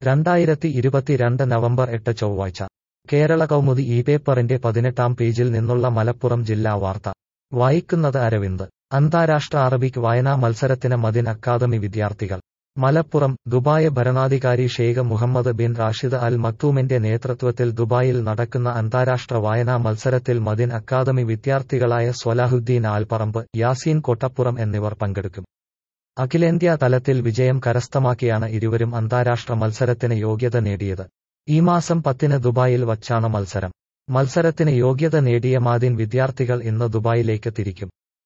രണ്ടായിരത്തി ഇരുപത്തിരണ്ട് നവംബർ എട്ട് ചൊവ്വാഴ്ച കേരള കൗമുദി ഈ പേപ്പറിന്റെ പതിനെട്ടാം പേജിൽ നിന്നുള്ള മലപ്പുറം ജില്ലാ വാർത്ത വായിക്കുന്നത് അരവിന്ദ് അന്താരാഷ്ട്ര അറബിക് വായനാ മത്സരത്തിന് മദിൻ അക്കാദമി വിദ്യാർത്ഥികൾ മലപ്പുറം ദുബായ് ഭരണാധികാരി Sheikh Mohammed bin Rashid al മക്തൂമിന്റെ നേതൃത്വത്തിൽ ദുബായിൽ നടക്കുന്ന അന്താരാഷ്ട്ര വായനാ മത്സരത്തിൽ മദിൻ അക്കാദമി വിദ്യാർത്ഥികളായ സ്വലാഹുദ്ദീൻ ആൽപ്പറമ്പ് യാസീൻ കൊട്ടപ്പുറം എന്നിവർ പങ്കെടുക്കും അഖിലേന്ത്യാ തലത്തിൽ വിജയം കരസ്ഥമാക്കിയാണ് ഇരുവരും അന്താരാഷ്ട്ര മത്സരത്തിന് യോഗ്യത നേടിയത് ഈ മാസം പത്തിന് ദുബായിൽ വച്ചാണ് മത്സരം മത്സരത്തിന് യോഗ്യത നേടിയ മാദിൻ വിദ്യാർത്ഥികൾ ഇന്ന് ദുബായിലേക്ക് തിരിക്കും